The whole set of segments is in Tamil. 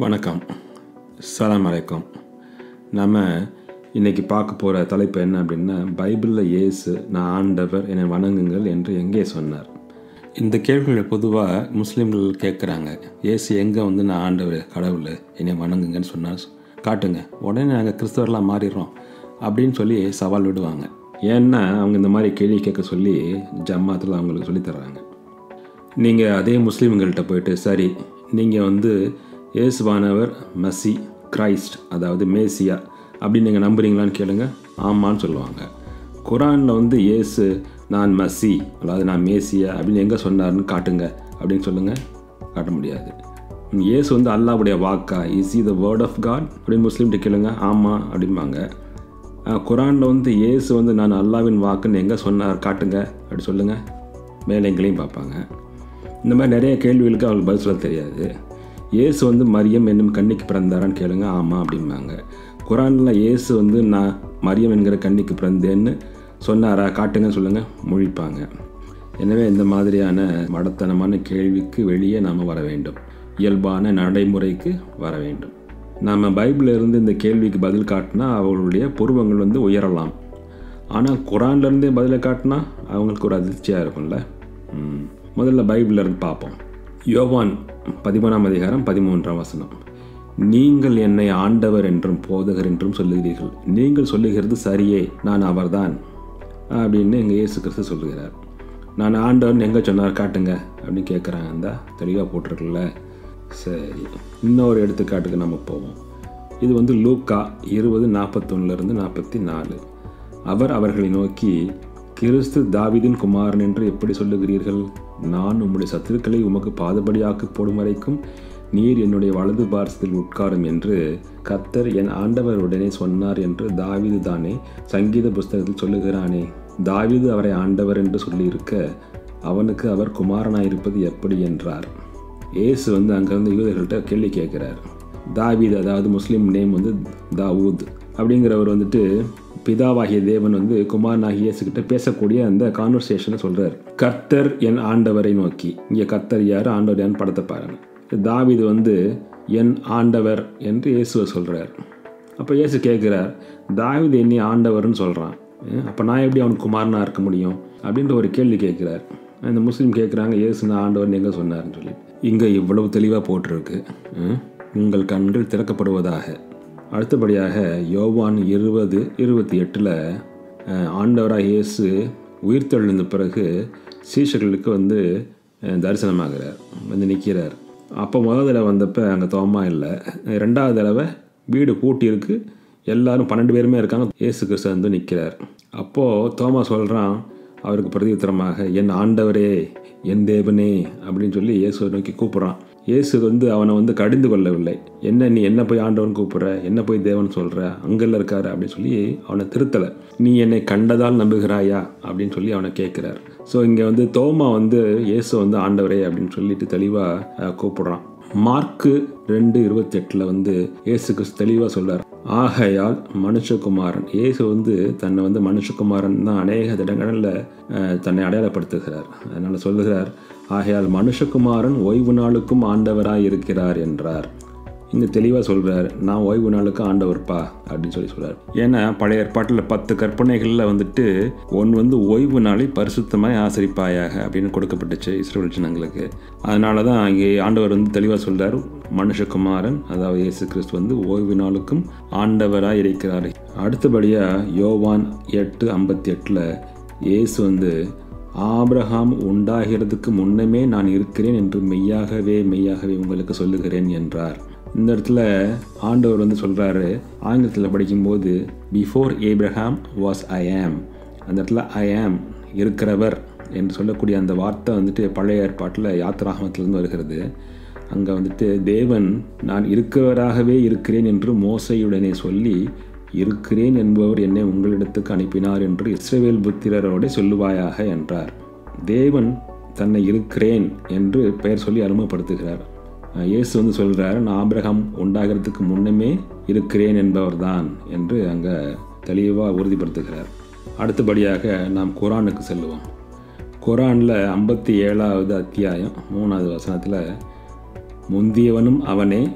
வணக்கம் சலாம் அலைக்கம் நம்ம இன்னைக்கு பார்க்க போகிற தலைப்பு என்ன அப்படின்னா பைபிளில் இயேசு நான் ஆண்டவர் என்னை வணங்குங்கள் என்று எங்கே சொன்னார் இந்த கேள்விகளை பொதுவாக முஸ்லீம்கள் கேட்குறாங்க இயேசு எங்கே வந்து நான் ஆண்டவர் கடவுள் என்னை வணங்குங்கன்னு சொன்னார் காட்டுங்க உடனே நாங்கள் கிறிஸ்தவர்களாக மாறிடுறோம் அப்படின்னு சொல்லி சவால் விடுவாங்க ஏன்னா அவங்க இந்த மாதிரி கேள்வி கேட்க சொல்லி ஜம்மாத்தில் அவங்களுக்கு சொல்லித் தர்றாங்க நீங்கள் அதே முஸ்லீம்கள்கிட்ட போயிட்டு சரி நீங்கள் வந்து இயேசுவானவர் மசி கிரைஸ்ட் அதாவது மேசியா அப்படின்னு நீங்கள் நம்புறீங்களான்னு கேளுங்க ஆமான்னு சொல்லுவாங்க குரானில் வந்து இயேசு நான் மசி அதாவது நான் மேசியா அப்படின்னு எங்கே சொன்னார்னு காட்டுங்க அப்படின்னு சொல்லுங்கள் காட்ட முடியாது இயேசு வந்து அல்லாவுடைய வாக்கா இஸ் இ த வேர்ட் ஆஃப் காட் அப்படின்னு முஸ்லீம்கிட்ட கேளுங்க ஆமாம் அப்படிம்பாங்க குரானில் வந்து இயேசு வந்து நான் அல்லாவின் வாக்குன்னு எங்கே சொன்னார் காட்டுங்க அப்படி சொல்லுங்கள் மேலே எங்களையும் பார்ப்பாங்க இந்த மாதிரி நிறைய கேள்விகளுக்கு அவங்களுக்கு பதில் சொல்ல தெரியாது இயேசு வந்து மரியம் என்னும் கன்னிக்கு பிறந்தாரான்னு கேளுங்க ஆமாம் அப்படிம்பாங்க குரானில் இயேசு வந்து நான் மரியம் என்கிற கன்னிக்கு பிறந்தேன்னு சொன்னாரா காட்டுங்கன்னு சொல்லுங்கள் முழிப்பாங்க எனவே இந்த மாதிரியான மடத்தனமான கேள்விக்கு வெளியே நாம் வர வேண்டும் இயல்பான நடைமுறைக்கு வர வேண்டும் நாம் பைபிளில் இருந்து இந்த கேள்விக்கு பதில் காட்டினா அவர்களுடைய புருவங்கள் வந்து உயரலாம் ஆனால் குரான்லேருந்தே பதிலை காட்டினா அவங்களுக்கு ஒரு அதிர்ச்சியாக இருக்கும்ல ம். முதல்ல பைபிளில் இருந்து பார்ப்போம் யோவான் பதிமூணாம் அதிகாரம் பதிமூன்றாம் வசனம் நீங்கள் என்னை ஆண்டவர் என்றும் போதகர் என்றும் சொல்லுகிறீர்கள் நீங்கள் சொல்லுகிறது சரியே நான் அவர்தான் அப்படின்னு எங்கள் இயேசு கிறிஸ்து சொல்லுகிறார் நான் ஆண்டவர்னு எங்கே சொன்னார் காட்டுங்க அப்படின்னு கேட்குறாங்க அந்த தெளிவாக போட்டிருக்குல்ல சரி இன்னொரு எடுத்துக்காட்டுக்கு நம்ம போவோம் இது வந்து லூக்கா இருபது நாற்பத்தொன்னுலேருந்து நாற்பத்தி நாலு அவர் அவர்களை நோக்கி கிறிஸ்து தாவீதின் குமாரன் என்று எப்படி சொல்லுகிறீர்கள் நான் உம்முடைய சத்துருக்களை உமக்கு பாதபடியாக்கி போடும் வரைக்கும் நீர் என்னுடைய வலது பார்சத்தில் உட்காரும் என்று கத்தர் என் ஆண்டவர் உடனே சொன்னார் என்று தாவீது தானே சங்கீத புஸ்தகத்தில் சொல்லுகிறானே தாவீது அவரை ஆண்டவர் என்று சொல்லியிருக்க அவனுக்கு அவர் குமாரனாயிருப்பது எப்படி என்றார் இயேசு வந்து அங்கேருந்து யூதர்கள்ட்ட கேள்வி கேட்குறார் தாவீது அதாவது முஸ்லீம் நேம் வந்து தாவூத் அப்படிங்கிறவர் வந்துட்டு பிதாவாகிய தேவன் வந்து குமாரனாகிய இயேசுகிட்ட பேசக்கூடிய அந்த கான்வர்சேஷனை சொல்கிறார் கர்த்தர் என் ஆண்டவரை நோக்கி இங்கே கர்த்தர் யார் ஆண்டவர் யார் படத்தை பாருங்க தாவீது வந்து என் ஆண்டவர் என்று இயேசுவை சொல்கிறார் அப்போ இயேசு கேட்குறார் தாவீது என்னை ஆண்டவர்னு சொல்கிறான் அப்போ நான் எப்படி அவனுக்கு குமாரனாக இருக்க முடியும் அப்படின்ற ஒரு கேள்வி கேட்குறார் இந்த முஸ்லீம் கேட்குறாங்க இயேசு நான் ஆண்டவர்னு எங்கே சொன்னார்னு சொல்லி இங்கே இவ்வளவு தெளிவாக போட்டிருக்கு ம்? உங்கள் கண்கள் திறக்கப்படுவதாக அடுத்தபடியாக யோவான் இருபது இருபத்தி எட்டில் ஆண்டவராக இயேசு உயிர்த்தெழுந்த பிறகு சீஷர்களுக்கு வந்து அஹ், தரிசனமாகிறார் வந்து நிற்கிறார் அப்போ முதல் தடவை வந்தப்போ அங்கே தோமா இல்லை ரெண்டாவது தடவை வீடு பூட்டி இருக்கு எல்லாரும் பன்னெண்டு பேருமே இருக்காங்க இயேசு கிறிஸ்து வந்து நிற்கிறார் அப்போது தோமா சொல்கிறான் அவருக்கு பிரதியுத்தரமாக என் ஆண்டவரே என் தேவனே அப்படின்னு சொல்லி இயேசுவை நோக்கி கூப்பிட்றான் இயேசு வந்து அவனை வந்து கடிந்து கொள்ளவில்லை என்ன நீ என்ன போய் ஆண்டவன் கூப்பிட்ற என்ன போய் தேவன் சொல்கிற அங்கெல்லாம் இருக்காரு அப்படின்னு சொல்லி அவனை திருத்தலை நீ என்னை கண்டதால் நம்புகிறாயா அப்படின்னு சொல்லி அவனை கேட்குறார் ஸோ இங்கே வந்து தோமா வந்து இயேசு வந்து ஆண்டவரே அப்படின்னு சொல்லிட்டு தெளிவாக கூப்பிடுறான் மார்க்கு ரெண்டு இருபத்தி எட்டில் வந்து இயேசு கிறிஸ்து தெளிவாக சொல்றார் ஆகையால் மனுஷகுமாரன் இயேசு வந்து தன்னை வந்து மனுஷகுமாரன் தான் அநேக இடங்களில் அஹ், தன்னை அடையாளப்படுத்துகிறார் அதனால் சொல்லுகிறார் ஆகையால் மனுஷகுமாரன் ஓய்வு நாளுக்கும் ஆண்டவராய் இருக்கிறார் என்றார் இங்கே தெளிவாக சொல்கிறார் நான் ஓய்வு நாளுக்கு ஆண்டவர்ப்பா அப்படின்னு சொல்லி சொல்கிறார் ஏன்னா பழைய ஏற்பாட்டில் பத்து கற்பனைகளில் வந்துட்டு ஒன்று வந்து ஓய்வு நாளை பரிசுத்தமாய் ஆசரிப்பாயாக அப்படின்னு கொடுக்கப்பட்டுச்சு இஸ்ரேல் ஜனங்களுக்கு அதனால தான் இங்கே ஆண்டவர் வந்து தெளிவாக சொல்கிறார் மனுஷகுமாரன் அதாவது இயேசு கிறிஸ்து வந்து ஓய்வு நாளுக்கும் ஆண்டவராய் இருக்கிறார் அடுத்தபடியாக யோவான் எட்டு ஐம்பத்தி எட்டில் இயேசு வந்து ஆபிரகாம் உண்டாகிறதுக்கு முன்னமே நான் இருக்கிறேன் என்று மெய்யாகவே மெய்யாகவே உங்களுக்கு சொல்லுகிறேன் என்றார் இந்த இடத்துல ஆண்டவர் வந்து சொல்கிறாரு ஆங்கிலத்தில் படிக்கும்போது பிஃபோர் ஏப்ரஹாம் வாஸ் ஐ ஆம் அந்த இடத்துல ஐ ஆம் இருக்கிறவர் என்று சொல்லக்கூடிய அந்த வார்த்தை வந்துட்டு பழைய ஏற்பாட்டில் யாத்திராகமத்திலிருந்து வருகிறது அங்கே வந்துட்டு தேவன் நான் இருக்கிறவராகவே இருக்கிறேன் என்று மோசையுடனே சொல்லி இருக்கிறேன் என்பவர் என்னை உங்களிடத்துக்கு அனுப்பினார் என்று இஸ்ரவேல் புத்திரரோட சொல்லுவாயாக என்றார் தேவன் தன்னை இருக்கிறேன் என்று பெயர் சொல்லி அருமைப்படுத்துகிறார் அஹ் இயேசு வந்து சொல்கிறார் நான் ஆபிரகாம் உண்டாகிறதுக்கு முன்னமே இருக்கிறேன் என்பவர்தான் என்று அங்கே தெளிவாக உறுதிப்படுத்துகிறார் அடுத்தபடியாக நாம் குரானுக்கு செல்லுவோம் குரானில் ஐம்பத்தி ஏழாவது அத்தியாயம் மூணாவது வசனத்தில் முந்தியவனும் அவனே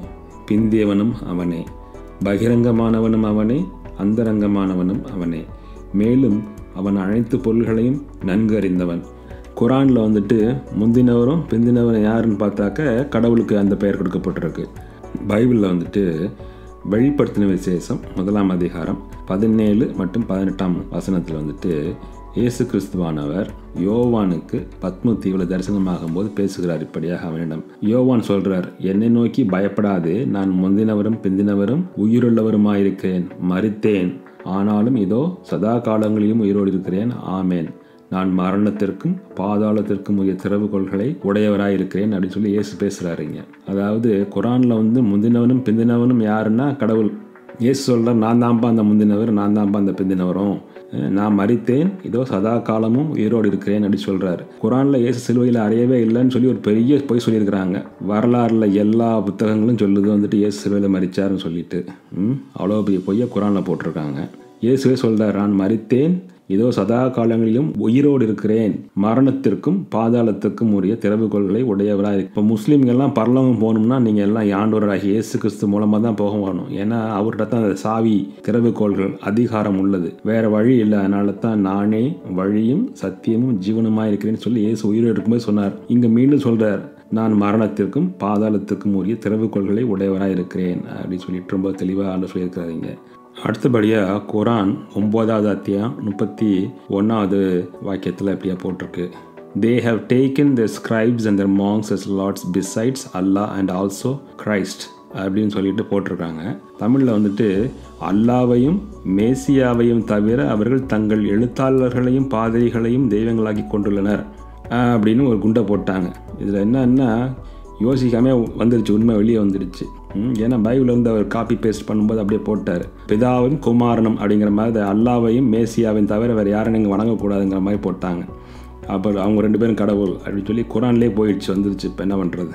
பிந்தியவனும் அவனே பகிரங்கமானவனும் அவனே அந்தரங்கமானவனும் அவனே மேலும் அவன் அனைத்து பொருள்களையும் நன்கு அறிந்தவன் குரானில் வந்துட்டு முந்தினவரும் பிந்தினவரும் யாருன்னு பார்த்தாக்க கடவுளுக்கு அந்த பெயர் கொடுக்கப்பட்டிருக்கு பைபிளில் வந்துட்டு வெளிப்படுத்தின விசேஷம் முதலாம் அதிகாரம் பதினேழு மற்றும் பதினெட்டாம் வசனத்தில் வந்துட்டு இயேசு கிறிஸ்துவானவர் யோவானுக்கு பத்ம தீவில் தரிசனமாகும் போது பேசுகிறார் இப்படியாக அவனிடம் யோவான் சொல்றார் என்னை நோக்கி பயப்படாதே நான் முந்தினவரும் பிந்தினவரும் உயிருள்ளவருமாயிருக்கிறேன் மறித்தேன் ஆனாலும் இதோ சதா காலங்களிலும் உயிரோடு இருக்கிறேன் ஆமேன் நான் மரணத்திற்கும் பாதாளத்திற்கும் உரிய திறவுகோள்களை உடையவராயிருக்கிறேன் அப்படின்னு சொல்லி இயேசு பேசுகிறாருங்க அதாவது குரானில் வந்து முந்தினவனும் பிந்தினவனும் யாருன்னா கடவுள் இயேசு சொல்கிறார் நான் தான்ப்பா அந்த முந்தினவர் நான் தான்ப்பா அந்த பிந்தினவரும் நான் மறித்தேன் இதோ சதா காலமும் உயிரோடு இருக்கிறேன் அப்படின்னு சொல்கிறார் குரானில் இயேசு சிலுவையில் அறையவே இல்லைன்னு சொல்லி ஒரு பெரிய பொய் சொல்லியிருக்கிறாங்க வரலாறில் எல்லா புத்தகங்களும் சொல்லுது வந்துட்டு இயேசு சிலுவையில் மறிச்சாருன்னு சொல்லிட்டு அவ்வளோ பெரிய பொய்யை குரானில் போட்டிருக்காங்க இயேசுவே சொல்கிறார் நான் மறித்தேன் இதோ சதா காலங்களிலும் உயிரோடு இருக்கிறேன் மரணத்திற்கும் பாதாளத்துக்கும் உரிய திறவுகோள்களை உடையவராக இப்போ முஸ்லீம்கள்லாம் பரலவம் போகணும்னா நீங்கள் எல்லாம் ஆண்டவராகி இயேசு கிறிஸ்து மூலமாக தான் போக வரணும் ஏன்னா அவர்கிட்ட தான் அந்த சாவி திறவுகோள்கள் அதிகாரம் உள்ளது வேற வழி இல்லை அதனால தான் நானே வழியும் சத்தியமும் ஜீவனுமாக இருக்கிறேன்னு சொல்லி இயேசு உயிரோடு இருக்கும்போது சொன்னார் இங்கே மீண்டும் சொல்கிறார் நான் மரணத்திற்கும் பாதாளத்துக்கும் உரிய திறவுகோள்களை உடையவராக இருக்கிறேன் அப்படின்னு சொல்லிட்டு ரொம்ப தெளிவாக ஆண்டு சொல்லியிருக்கிறாங்க அடுத்தபடியாக குரான் ஒம்போதாவது அத்தியாயம் முப்பத்தி ஒன்றாவது வாக்கியத்தில் எப்படியா போட்டிருக்கு they have taken the scribes and the monks as lords besides Allah and also Christ அப்படின்னு சொல்லிட்டு போட்டிருக்காங்க தமிழில் வந்துட்டு அல்லாவையும் மேசியாவையும் தவிர அவர்கள் தங்கள் எழுத்தாளர்களையும் பாதிரிகளையும் தெய்வங்களாக்கி கொண்டுள்ளனர் அப்படின்னு ஒரு குண்டை போட்டாங்க இதில் என்னன்னா யோசிக்காம வந்துருச்சு உண்மை வெளியே வந்துடுச்சு ஏன்னா பைபிள் வந்து அவர் காப்பி பேஸ்ட் பண்ணும்போது அப்படியே போட்டார் பிதாவும் குமாரனும் அப்படிங்கிற மாதிரி அல்லாவையும் மேசியாவையும் தவிர வேறு யாரும் நீங்கள் வணங்கக்கூடாதுங்கிற மாதிரி போட்டாங்க அப்புறம் அவங்க ரெண்டு பேரும் கடவுள் அப்படின்னு சொல்லி குரான்லேயே போயிடுச்சு வந்துருச்சு இப்போ என்ன பண்ணுறது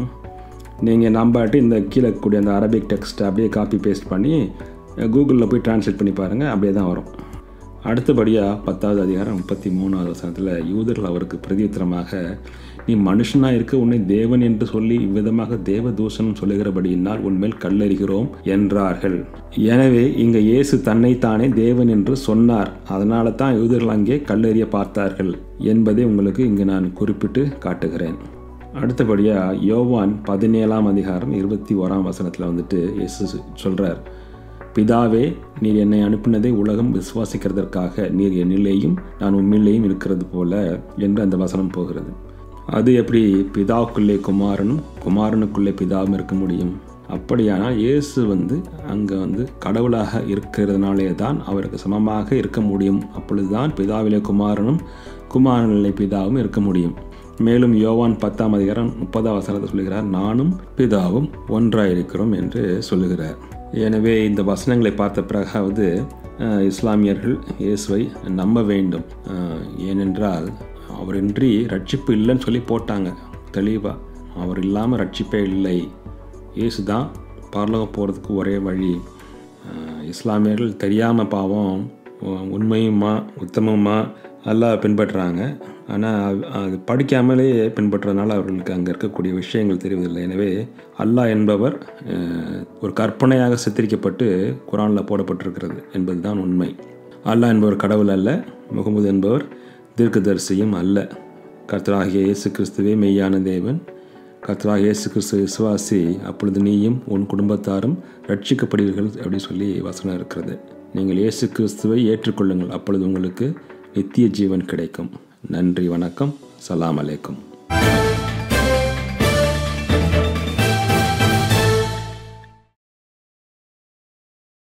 நீங்கள் நம்பாட்டி இந்த கீழே கூடிய அந்த அரபிக் டெக்ஸ்ட்டை அப்படியே காப்பி பேஸ்ட் பண்ணி கூகுளில் போய் டிரான்ஸ்லேட் பண்ணி பாருங்கள் அப்படியே தான் வரும் அடுத்தபடியாக பத்தாவது அதிகாரம் முப்பத்தி மூணாவது வசனத்தில் யூதர்கள் அவருக்கு பிரதியுத்தரமாக நீ மனுஷனாக இருக்க உன்னை தேவன் என்று சொல்லி இவ்விதமாக தேவ தூஷணம் சொல்லுகிறபடியினால் உன்மேல் கல்லறிகிறோம் என்றார்கள் எனவே இங்கே இயேசு தன்னைத்தானே தேவன் என்று சொன்னார் அதனால தான் யூதர்கள் அங்கே கல்லெறிய பார்த்தார்கள் என்பதை உங்களுக்கு இங்கு நான் குறிப்பிட்டு காட்டுகிறேன் அடுத்தபடியாக யோவான் பதினேழாம் அதிகாரம் இருபத்தி ஓராம் வசனத்தில் வந்துட்டு இயேசு சொல்கிறார் பிதாவே நீர் என்னை அனுப்பினதை உலகம் விசுவாசிக்கிறதற்காக நீர் என்னிலேயும் நான் உண்மையிலேயும் இருக்கிறது போல என்று அந்த வசனம் போகிறது அது எப்படி பிதாவுக்குள்ளே குமாரனும் குமாரனுக்குள்ளே பிதாவும் இருக்க முடியும் அப்படியானால் இயேசு வந்து அங்கே வந்து கடவுளாக இருக்கிறதுனாலே தான் அவருக்கு சமமாக இருக்க முடியும் அப்பொழுதுதான் பிதாவிலே குமாரனும் குமாரனிலே பிதாவும் இருக்க முடியும் மேலும் யோவான் பத்தாம் அதிகாரம் முப்பதாம் வசனத்தை சொல்லுகிறார் நானும் பிதாவும் ஒன்றாயிருக்கிறோம் என்று சொல்லுகிறார் எனவே இந்த வசனங்களை பார்த்த பிறகாவது இஸ்லாமியர்கள் இயேசுவை நம்ப வேண்டும் ஏனென்றால் அவரின்றி ரட்சிப்பு இல்லைன்னு சொல்லி போட்டாங்க தெளிவாக அவர் இல்லாமல் ரட்சிப்பே இல்லை இயேசு தான் பரலோகம் போகிறதுக்கு ஒரே வழி இஸ்லாமியர்கள் தெரியாமல் பாவம் உண்மையுமா உத்தமமா எல்லாம் பின்பற்றுறாங்க ஆனால் அது படிக்காமலே பின்பற்றுறதுனால அவர்களுக்கு அங்கே இருக்கக்கூடிய விஷயங்கள் தெரிவதில்லை எனவே அல்லாஹ் என்பவர் ஒரு கற்பனையாக சித்தரிக்கப்பட்டு குரானில் போடப்பட்டிருக்கிறது என்பதுதான் உண்மை அல்லாஹ் என்பவர் கடவுள் அல்ல முகமது என்பவர் தீர்க்கதரிசியும் அல்ல கர்த்தராகிய இயேசு கிறிஸ்துவே மெய்யான தேவன் கர்த்தராகிய இயேசு கிறிஸ்து விசுவாசி அப்பொழுது நீயும் உன் குடும்பத்தாரும் ரட்சிக்கப்படுவீர்கள் அப்படின்னு சொல்லி வசனம் இருக்கிறது நீங்கள் இயேசு கிறிஸ்துவை ஏற்றுக்கொள்ளுங்கள் அப்பொழுது உங்களுக்கு நித்திய ஜீவன் கிடைக்கும் நன்றி வணக்கம் சலாம் அலைக்கும்